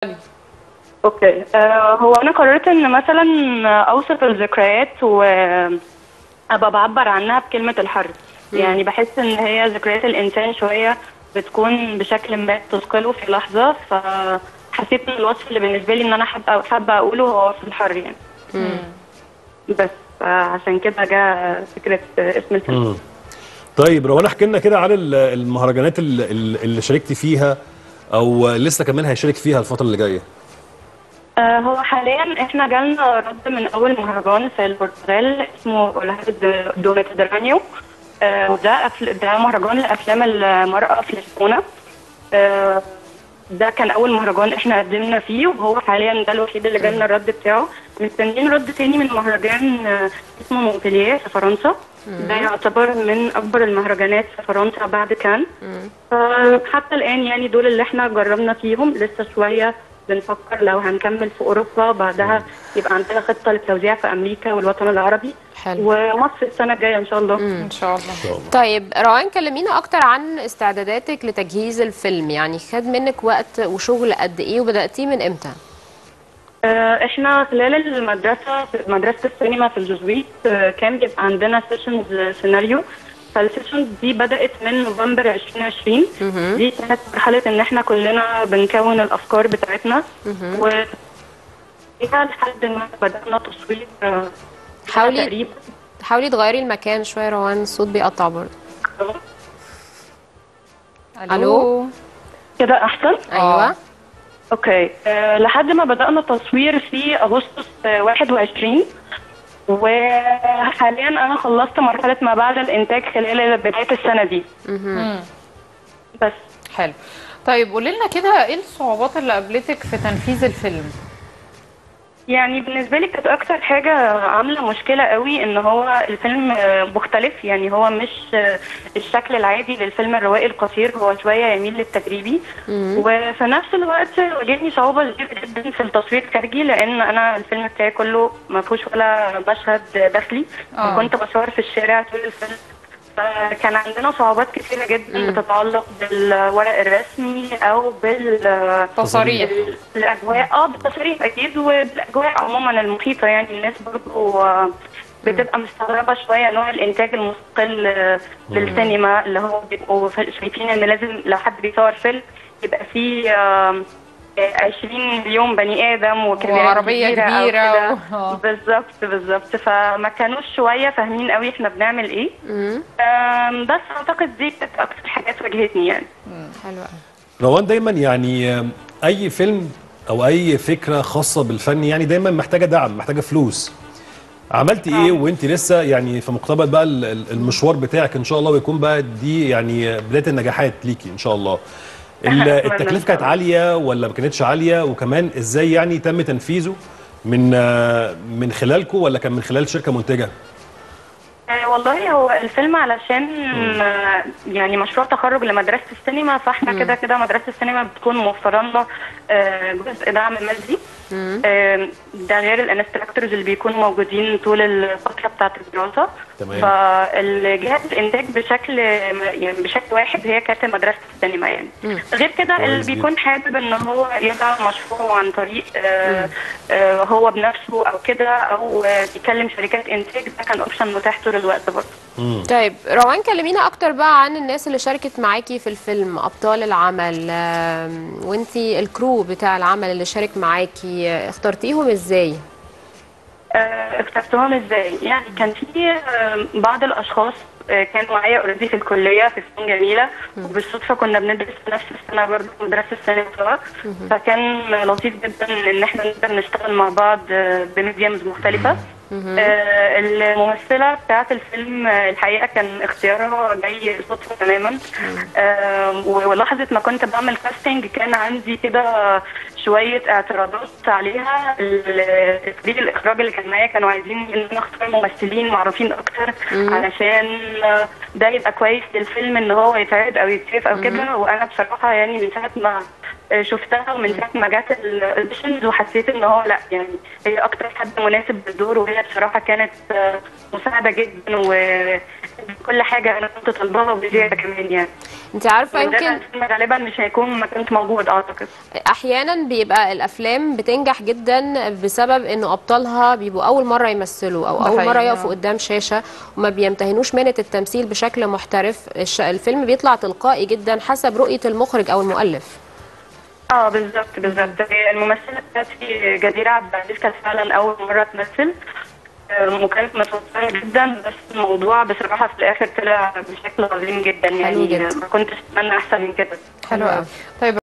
اوكي آه هو انا قررت ان مثلا اوصف الذكريات وابقى بعبر عنها بكلمه الحرب يعني بحس ان هي ذكريات الانسان شويه بتكون بشكل ما تثقله في لحظه فحسيت ان الوصف اللي بالنسبه لي ان انا حابه حابه اقوله هو وصف الحر يعني بس آه، عشان كده جاء فكره آه، اسم الفيلم مم. طيب روان احكي لنا كده عن ال- المهرجانات ال- ال- اللي شاركتي فيها او لسه كمان هيشارك فيها الفتره اللي جايه آه، هو حاليا احنا جالنا رد من اول مهرجان في البرتغال اسمه اولهاد دو ميديترانيو آه، وده أفل... ده مهرجان لافلام المراه في لشبونه آه، ده كان اول مهرجان احنا قدمنا فيه وهو حاليا ده الوحيد اللي جالنا الرد بتاعه مستنيين رد تاني من مهرجان آه، اسمه مونبلييه في فرنسا ده يعتبر من اكبر المهرجانات في فرنسا بعد كان فحتى الان يعني دول اللي احنا جربنا فيهم لسه شويه بنفكر لو هنكمل في اوروبا بعدها يبقى عندنا خطه للتوزيع في امريكا والوطن العربي حلو ومصر السنه الجايه ان شاء الله ان شاء الله ان شاء الله طيب روان كلمينا اكتر عن استعداداتك لتجهيز الفيلم يعني خد منك وقت وشغل قد ايه وبداتيه من امتى آه، احنا خلال المدرسه في مدرسه السينما في الجزويت آه، كان بيبقى عندنا سيشنز سيناريو فالسيشنز دي بدات من نوفمبر 2020 دي كانت مرحله ان احنا كلنا بنكون الافكار بتاعتنا و فيها لحد ما بدانا تصوير آه، حاولي تقريبا حاولي تغيري المكان شويه روان الصوت بيقطع برضه ألو؟ كده احسن ايوه اوكي أه لحد ما بدأنا تصوير في اغسطس آه، 21 وحاليا انا خلصت مرحلة ما بعد الانتاج خلال بداية السنة دي بس حلو طيب قولي لنا كده ايه الصعوبات اللي قابلتك في تنفيذ الفيلم يعني بالنسبة لي كانت أكتر حاجة عاملة مشكلة قوي إن هو الفيلم آه، مختلف يعني هو مش آه، الشكل العادي للفيلم الروائي القصير هو شوية يميل للتجريبي وفي نفس الوقت واجهني صعوبة كبيرة جدا في التصوير الخارجي لأن أنا الفيلم بتاعي كله ما فيهوش ولا مشهد داخلي آه. وكنت بصور في الشارع طول الفيلم فكان عندنا صعوبات كثيرة جدا بتتعلق بالورق الرسمي أو بال تصاريح الاجواء اه بالتصريح اكيد والاجواء عموما المحيطه يعني الناس برضو آه، بتبقى مستغربه شويه نوع الانتاج المستقل آه، للسينما اللي هو بيبقوا ف- شايفين ان لازم لو حد بيصور فيلم يبقى فيه آه، آه، 20 مليون بني ادم وكاميرا وعربية كبيره, أو كبيرة كده. و- آه. بالظبط بالظبط فما كانوش شويه فاهمين قوي احنا بنعمل ايه مم. آم، بس اعتقد دي كانت اكتر حاجات واجهتني يعني حلو قوي روان دايما يعني آم، اي فيلم او اي فكره خاصه بالفن يعني دايما محتاجه دعم محتاجه فلوس عملتي ايه وانت لسه يعني في مقتبل بقى ال- ال- المشوار بتاعك ان شاء الله ويكون بقى دي يعني بدايه النجاحات ليكي ان شاء الله ال- أتمنى التكلفه إن كانت شاء الله. عاليه ولا ما كانتش عاليه وكمان ازاي يعني تم تنفيذه من آه، من خلالكم ولا كان من خلال شركه منتجه آه، والله هو الفيلم علشان آه، يعني مشروع تخرج لمدرسة السينما فاحنا كده كده مدرسة السينما بتكون موفرة لنا آه، جزء دعم مادي آه، ده غير الانستراكتورز اللي بيكونوا موجودين طول الفترة بتاعة الدراسة تمام. فالجهات الانتاج بشكل يعني بشكل واحد هي كانت مدرسة السينما يعني غير كده اللي كويس جدا. بيكون حابب ان هو يدعم مشروعه عن طريق آه، آه، هو بنفسه او كده او آه، يكلم شركات انتاج ده كان اوبشن متاح طول الوقت برضه طيب روان كلمينا اكتر بقى عن الناس اللي شاركت معاكي في الفيلم ابطال العمل آم، وانتي الكرو بتاع العمل اللي شارك معاكي آه، اخترتيهم ازاي آه، اخترتهم ازاي؟ يعني كان في آه، بعض الاشخاص آه، كانوا معايا اوريدي في الكليه في سنين جميله وبالصدفه كنا بندرس في نفس السنه برضه في مدرسه السينما سوا فكان لطيف جدا ان احنا نقدر نشتغل مع بعض آه، بميديمز مختلفه آه، الممثله بتاعت الفيلم آه، الحقيقه كان اختيارها جاي صدفه تماما آه، ولحظه ما كنت بعمل كاستنج كان عندي كده شويه اعتراضات عليها التدريب الاخراج اللي كان معايا كانوا عايزين ان انا اختار ممثلين معروفين اكتر علشان آه، ده يبقى كويس للفيلم ان هو يتعرض او يتشاف او كده وانا بصراحه يعني من ساعه ما آه، شفتها ومن ساعه ما جت الاوديشنز وحسيت ان هو لا يعني هي اكتر حد مناسب للدور وهي بصراحه كانت آه، مساعده جدا وكل حاجه انا كنت طالباها وبزياده كمان يعني انت عارفه من غيرها يمكن الفيلم غالبا مش هيكون ما كانش موجود اعتقد احيانا بيبقى الافلام بتنجح جدا بسبب انه ابطالها بيبقوا اول مره يمثلوا او ده اول مره حقيقي، يقفوا آه. قدام شاشه وما بيمتهنوش مهنه التمثيل بشكل محترف الش- الفيلم بيطلع تلقائي جدا حسب رؤيه المخرج او المؤلف اه بالظبط بالظبط هي الممثله بتاعتي جديره عبد العزيز كانت فعلا اول مره تمثل آه، وكانت متوتره جدا بس الموضوع بصراحه في الاخر طلع بشكل عظيم جدا يعني جدا. ما كنتش اتمنى احسن من كده حلو قوي طيب